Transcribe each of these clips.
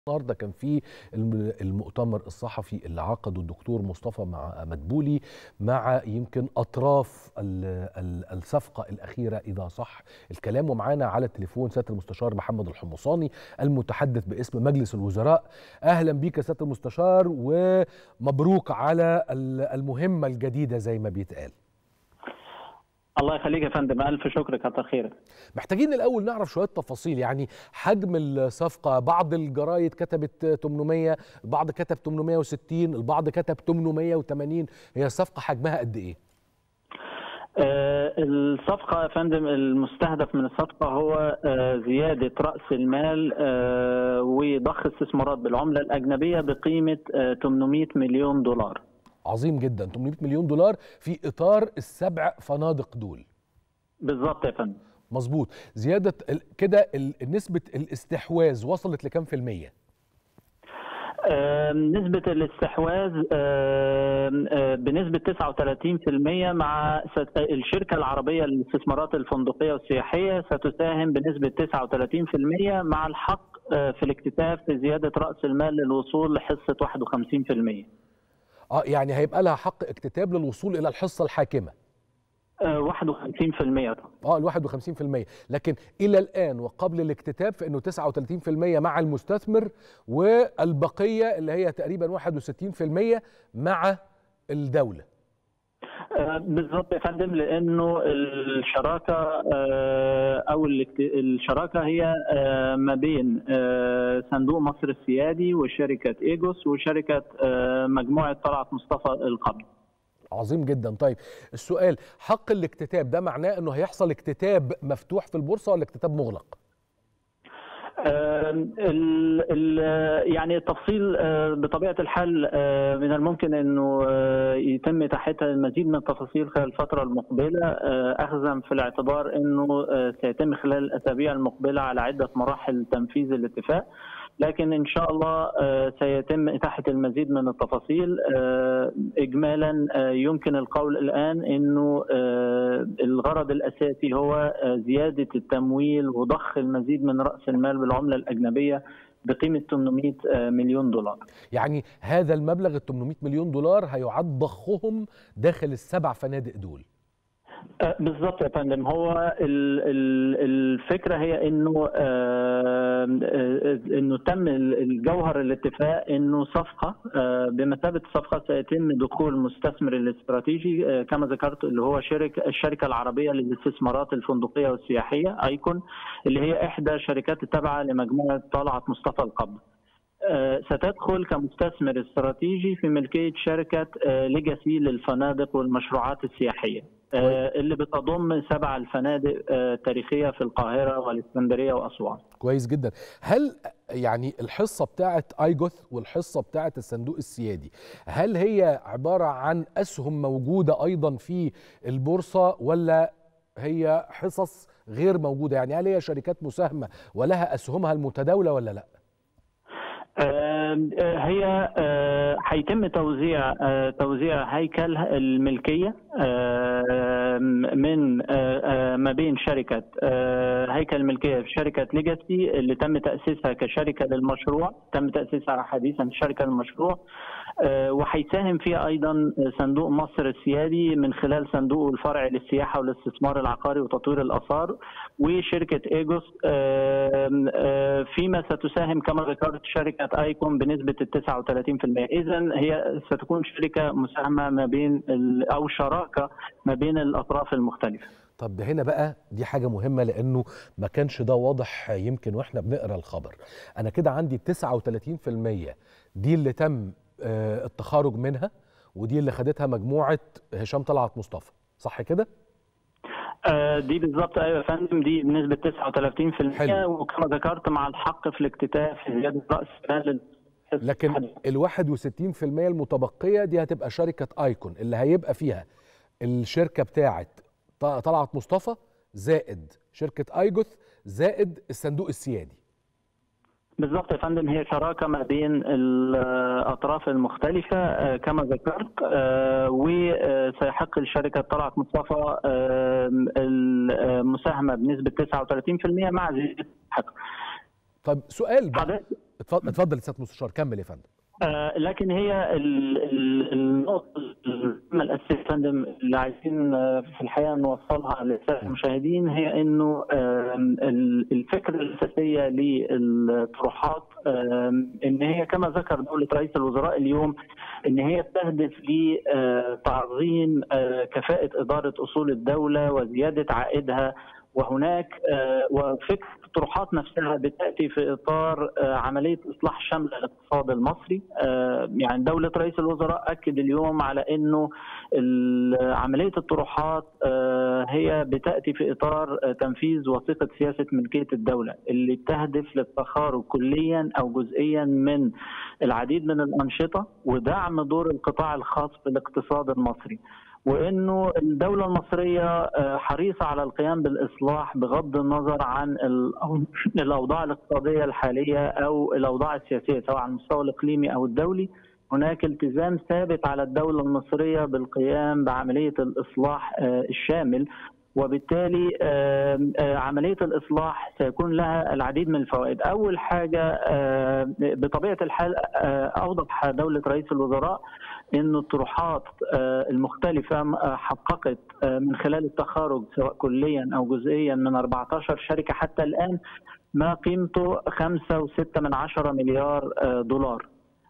النهارده كان في الم- المؤتمر الصحفي اللي عقده الدكتور مصطفى مع مدبولي مع يمكن اطراف ال- ال- الصفقه الاخيره اذا صح الكلام ومعانا على التليفون سياده المستشار محمد الحمصاني المتحدث باسم مجلس الوزراء اهلا بيك يا سياده المستشار ومبروك على ال- المهمه الجديده زي ما بيتقال الله يخليك يا فندم الف شكر كتر خيرك محتاجين الاول نعرف شويه تفاصيل يعني حجم الصفقه بعض الجرايد كتبت 800 البعض كتب 860 البعض كتب 880 هي الصفقه حجمها قد ايه آه، الصفقة يا فندم المستهدف من الصفقة هو آه، زيادة رأس المال آه، وضخ استثمارات بالعملة الأجنبية بقيمة آه، 800 مليون دولار عظيم جدا 800 مليون دولار في اطار السبع فنادق دول بالظبط يا فندم مظبوط زياده ال- كده ال- نسبه الاستحواذ وصلت لكام في الميه آه، نسبة الاستحواذ آه، آه، بنسبة 39% مع ست- الشركة العربية للاستثمارات الفندقية والسياحية ستساهم بنسبة 39% مع الحق آه، في الاكتتاف في زيادة رأس المال للوصول لحصة 51%. اه يعني هيبقى لها حق اكتتاب للوصول الى الحصه الحاكمه آه، 51% طبعا. اه ال 51% لكن الى الان وقبل الاكتتاب فانه 39% مع المستثمر والبقيه اللي هي تقريبا 61% مع الدوله آه، بالظبط يا فندم لانه الشراكه آه، او الاكت- الشراكه هي آه، ما بين آه، صندوق مصر السيادي وشركه ايجوس وشركه آه، مجموعه طلعت مصطفى القبض. عظيم جدا طيب السؤال حق الاكتتاب ده معناه انه هيحصل اكتتاب مفتوح في البورصه ولا اكتتاب مغلق آه، ال- ال- يعني التفصيل آه، بطبيعه الحال آه، من الممكن انه آه، يتم تحتها المزيد من التفاصيل خلال الفتره المقبله آه، اخذا في الاعتبار انه آه، سيتم خلال الاسابيع المقبله على عده مراحل تنفيذ الاتفاق لكن ان شاء الله آه، سيتم اتاحه المزيد من التفاصيل آه، اجمالا آه، يمكن القول الان انه آه، الغرض الاساسي هو آه، زياده التمويل وضخ المزيد من راس المال بالعمله الاجنبيه بقيمه 800 آه، مليون دولار. يعني هذا المبلغ ال 800 مليون دولار هيعد ضخهم داخل السبع فنادق دول آه، بالظبط يا فندم هو ال- ال- الفكره هي انه آه، آه، انه تم ال- الجوهر الاتفاق انه صفقه آه، بمثابه صفقه سيتم دخول المستثمر الاستراتيجي آه، كما ذكرت اللي هو شركه الشركه العربيه للاستثمارات الفندقيه والسياحيه ايكون اللي هي احدى شركات التابعه لمجموعه طلعت مصطفى القبض. آه، ستدخل كمستثمر استراتيجي في ملكيه شركه ليجاسي للفنادق والمشروعات السياحيه آه، اللي بتضم سبع الفنادق آه، تاريخيه في القاهره والاسكندريه واسوان. كويس جدا هل يعني الحصة بتاعت ايجوث والحصة بتاعت الصندوق السيادي هل هي عبارة عن أسهم موجودة أيضا في البورصة ولا هي حصص غير موجودة يعني هل هي شركات مساهمة ولها أسهمها المتداولة ولا لا آه، آه، هي آه، هيتم توزيع آه، توزيع هيكل الملكيه آه، من آه، آه، ما بين شركه آه، هيكل الملكيه في شركه ليجاسي اللي تم تاسيسها كشركه للمشروع تم تاسيسها حديثا شركه للمشروع آه، وهيساهم فيها ايضا صندوق مصر السيادي من خلال صندوقه الفرعي للسياحه والاستثمار العقاري وتطوير الاثار وشركه ايجوس آه، آه، فيما ستساهم كما ذكرت شركه ايكون بنسبه ال 39% اذا هي ستكون شركه مساهمه ما بين ال- او شراكه ما بين الاطراف المختلفه طب ده هنا بقى دي حاجة مهمة لأنه ما كانش ده واضح يمكن وإحنا بنقرأ الخبر أنا كده عندي 39% دي اللي تم آه، التخارج منها ودي اللي خدتها مجموعة هشام طلعت مصطفى صح كده؟ آه، دي بالظبط ايوه يا فندم دي بنسبه 39% حلو. وكما ذكرت مع الحق في الاكتتاف في زياده راس مال لكن ال 61% المتبقية دي هتبقى شركة ايكون اللي هيبقى فيها الشركة بتاعة ط- طلعت مصطفى زائد شركة ايجوث زائد الصندوق السيادي بالظبط يا فندم هي شراكه ما بين الاطراف المختلفه آه، كما ذكرت آه، وسيحق لشركه طلعت مصطفى آه، المساهمه بنسبه 39% مع زياده الحق طب سؤال بقى حضرتك اتفضل اتفضل يا سياده المستشار كمل يا فندم آه، لكن هي ال- ال- النقطة المهمة الأساسية يا فندم اللي عايزين آه، في الحقيقة نوصلها للسادة المشاهدين هي إنه آم، ال- الفكرة الأساسية للطروحات آم، إن هي كما ذكر دولة رئيس الوزراء اليوم إن هي تهدف لتعظيم آه، كفاءة إدارة أصول الدولة وزيادة عائدها وهناك آه، وفكره الطروحات نفسها بتاتي في اطار آه، عمليه اصلاح شامله للاقتصاد المصري آه، يعني دوله رئيس الوزراء اكد اليوم على انه ال- عمليه الطروحات آه، هي بتاتي في اطار آه، تنفيذ وثيقه سياسه ملكيه الدوله اللي بتهدف للتخارج كليا او جزئيا من العديد من الانشطه ودعم دور القطاع الخاص في الاقتصاد المصري. وانه الدوله المصريه آه، حريصه على القيام بالاصلاح بغض النظر عن الأو- الاوضاع الاقتصاديه الحاليه او الاوضاع السياسيه سواء على المستوى الاقليمي او الدولي هناك التزام ثابت على الدوله المصريه بالقيام بعمليه الاصلاح آه، الشامل وبالتالي آه، آه، عمليه الاصلاح سيكون لها العديد من الفوائد، اول حاجه آه، بطبيعه الحال آه، اوضح دوله رئيس الوزراء ان الطروحات آه، المختلفه آه، حققت آه، من خلال التخارج سواء كليا او جزئيا من 14 شركه حتى الان ما قيمته 5.6 من عشرة مليار آه، دولار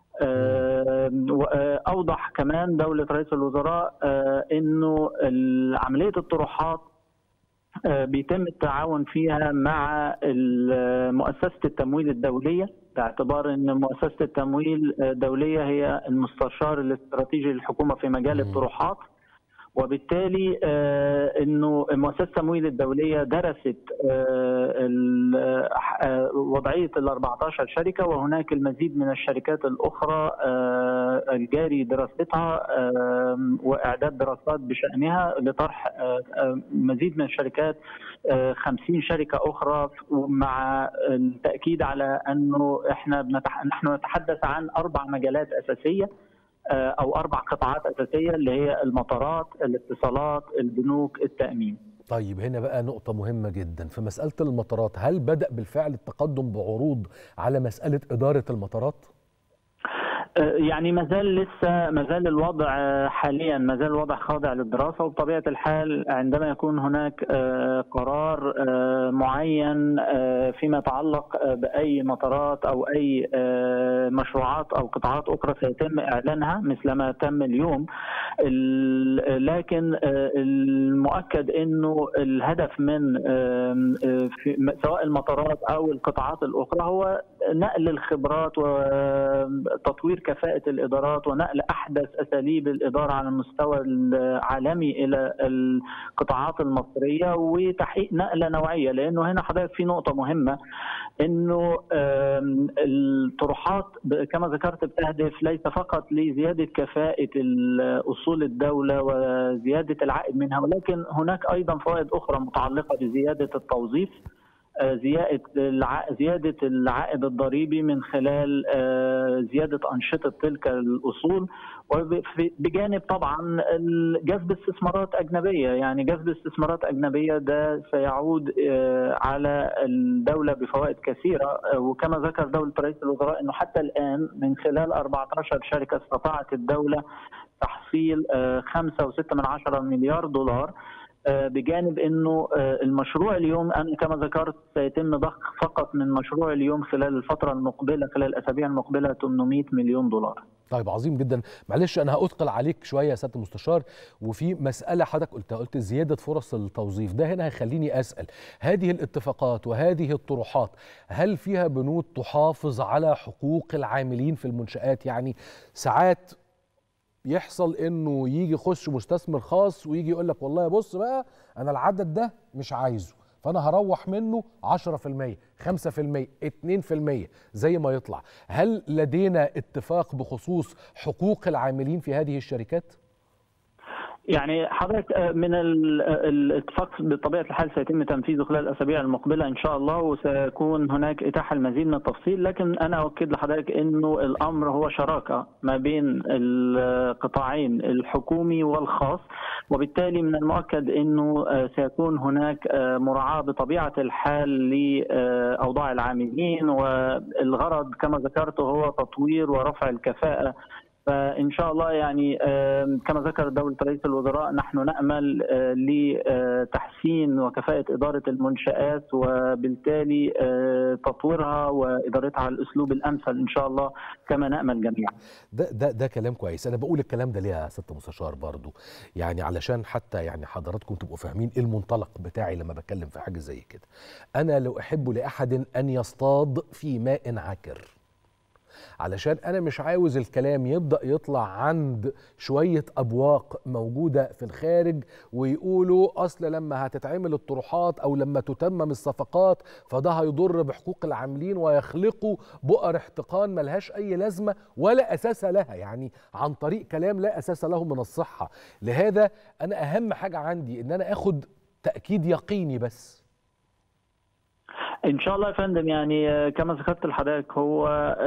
آه، وآه، اوضح كمان دوله رئيس الوزراء آه، انه ال- عمليه الطروحات آه، بيتم التعاون فيها مع ال- مؤسسه التمويل الدوليه باعتبار ان مؤسسه التمويل الدوليه هي المستشار الاستراتيجي للحكومه في مجال مم. الطروحات وبالتالي آه، انه مؤسسه التمويل الدوليه درست آه، ال- آه، وضعيه ال 14 شركه وهناك المزيد من الشركات الاخرى آه، الجاري دراستها آه، واعداد دراسات بشانها لطرح آه، آه، مزيد من الشركات آه، 50 شركه اخرى مع التاكيد على انه احنا بنتح... نحن نتحدث عن اربع مجالات اساسيه آه، او اربع قطاعات اساسيه اللي هي المطارات، الاتصالات، البنوك، التامين. طيب هنا بقى نقطة مهمة جدا في مسألة المطارات هل بدأ بالفعل التقدم بعروض على مسألة إدارة المطارات؟ آه، يعني ما زال لسه ما زال الوضع آه، حاليا ما زال الوضع خاضع للدراسه وبطبيعه الحال عندما يكون هناك آه، قرار آه، معين آه، فيما يتعلق آه، باي مطارات او اي آه، مشروعات او قطاعات اخرى سيتم اعلانها مثل ما تم اليوم ال- لكن آه، المؤكد انه الهدف من آم، آه، في- سواء المطارات او القطاعات الاخرى هو نقل الخبرات وتطوير كفاءة الإدارات ونقل أحدث أساليب الإدارة على المستوى العالمي إلى القطاعات المصرية وتحقيق نقلة نوعية لأنه هنا حضرتك في نقطة مهمة إنه آم، الطروحات ب- كما ذكرت بتهدف ليس فقط لزيادة كفاءة ال- أصول الدولة وزيادة العائد منها ولكن هناك أيضا فوائد أخرى متعلقة بزيادة التوظيف آه، زيادة الع- زيادة العائد الضريبي من خلال آه، زيادة أنشطة تلك الأصول وبجانب طبعا ال- جذب استثمارات أجنبية يعني جذب استثمارات أجنبية ده سيعود آه، على الدولة بفوائد كثيرة آه، وكما ذكر دولة رئيس الوزراء أنه حتى الآن من خلال 14 شركة استطاعت الدولة تحصيل آه، 5.6 من عشرة مليار دولار آه، بجانب انه آه، المشروع اليوم انا كما ذكرت سيتم ضخ فقط من مشروع اليوم خلال الفتره المقبله خلال الاسابيع المقبله 800 مليون دولار. طيب عظيم جدا معلش انا هاثقل عليك شويه يا سياده المستشار وفي مساله حضرتك قلتها قلت زياده فرص التوظيف ده هنا هيخليني اسال هذه الاتفاقات وهذه الطروحات هل فيها بنود تحافظ على حقوق العاملين في المنشات يعني ساعات يحصل انه يجي يخش مستثمر خاص ويجي يقول لك والله بص بقى انا العدد ده مش عايزه فانا هروح منه 10% 5% 2% زي ما يطلع هل لدينا اتفاق بخصوص حقوق العاملين في هذه الشركات يعني حضرتك آه، من ال- آه، الاتفاق بطبيعه الحال سيتم تنفيذه خلال الاسابيع المقبله ان شاء الله وسيكون هناك اتاحه المزيد من التفصيل لكن انا اؤكد لحضرتك انه الامر هو شراكه ما بين القطاعين الحكومي والخاص وبالتالي من المؤكد انه سيكون هناك مراعاه بطبيعه الحال لاوضاع العاملين والغرض كما ذكرت هو تطوير ورفع الكفاءه فان شاء الله يعني كما ذكر دوله رئيس الوزراء نحن نامل لتحسين وكفاءه اداره المنشات وبالتالي تطويرها وادارتها على الاسلوب الامثل ان شاء الله كما نامل جميعا. ده ده ده كلام كويس انا بقول الكلام ده ليه يا ست مستشار برضو يعني علشان حتى يعني حضراتكم تبقوا فاهمين ايه المنطلق بتاعي لما بتكلم في حاجه زي كده. انا لو احب لاحد ان يصطاد في ماء عكر علشان انا مش عاوز الكلام يبدا يطلع عند شويه ابواق موجوده في الخارج ويقولوا اصل لما هتتعمل الطروحات او لما تتمم الصفقات فده هيضر بحقوق العاملين ويخلقوا بؤر احتقان ملهاش اي لازمه ولا اساس لها يعني عن طريق كلام لا اساس له من الصحه لهذا انا اهم حاجه عندي ان انا اخد تاكيد يقيني بس ان شاء الله يا فندم يعني كما ذكرت لحضرتك هو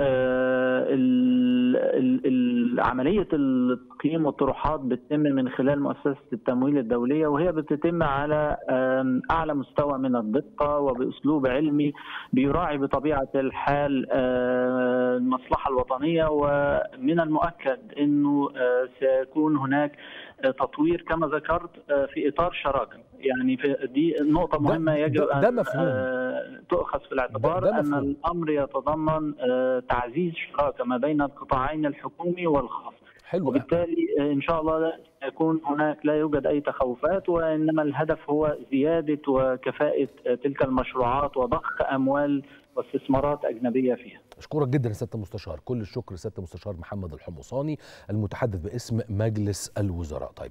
عمليه التقييم والطروحات بتتم من خلال مؤسسه التمويل الدوليه وهي بتتم على اعلى مستوى من الدقه وباسلوب علمي بيراعي بطبيعه الحال المصلحه الوطنيه ومن المؤكد انه سيكون هناك تطوير كما ذكرت في اطار شراكه يعني في دي نقطه مهمه ده يجب ده, ده ان مفهوم تؤخذ في الاعتبار ده- ده ان مفهوم. الامر يتضمن تعزيز شراكه ما بين القطاعين الحكومي والخاص حلو وبالتالي ان شاء الله يكون هناك لا يوجد اي تخوفات وانما الهدف هو زياده وكفاءه تلك المشروعات وضخ اموال واستثمارات اجنبيه فيها اشكرك جدا يا سياده المستشار كل الشكر سياده المستشار محمد الحمصاني المتحدث باسم مجلس الوزراء طيب